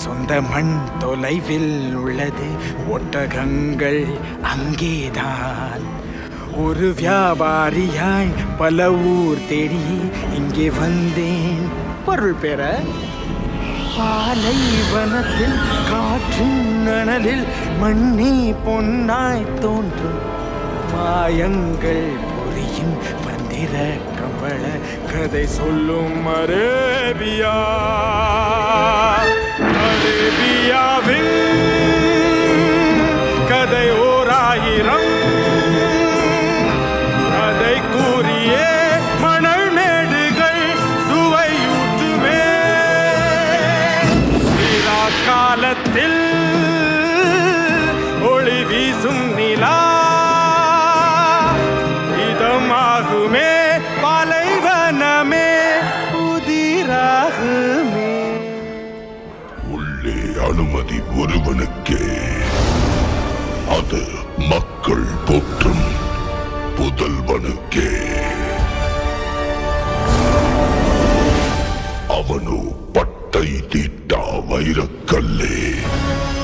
சொந்த மண் தொலைவில் உள்ளது ஒட்டகங்கள் அங்கேதான் ஒரு வியாபாரியாய் பல ஊர் தேடி இங்கே வந்தேன் பொருள் பெற பாலைவனத்தில் காற்றின் நனலில் மண்ணே பொன்னாய் தோன்றும் மாயங்கள் புரியும் மந்திர கம்பள கதை சொல்லும் அரேபியா அரேபியாவின் கதை ஓர் ஆயிரம் அதை கூறியே மணல் மேடுகள் சுவையூற்றுமே சிலா காலத்தில் ஒளி வீசும் நிலா இதமாகுமே பாலைவனமே புதிராகுமே உள்ளே அனுமதி ஒருவனுக்கே அது மக்கள் போற்றும் புதல்வனுக்கே அவனோ பட்டை தீட்டா வைரக்கல்லே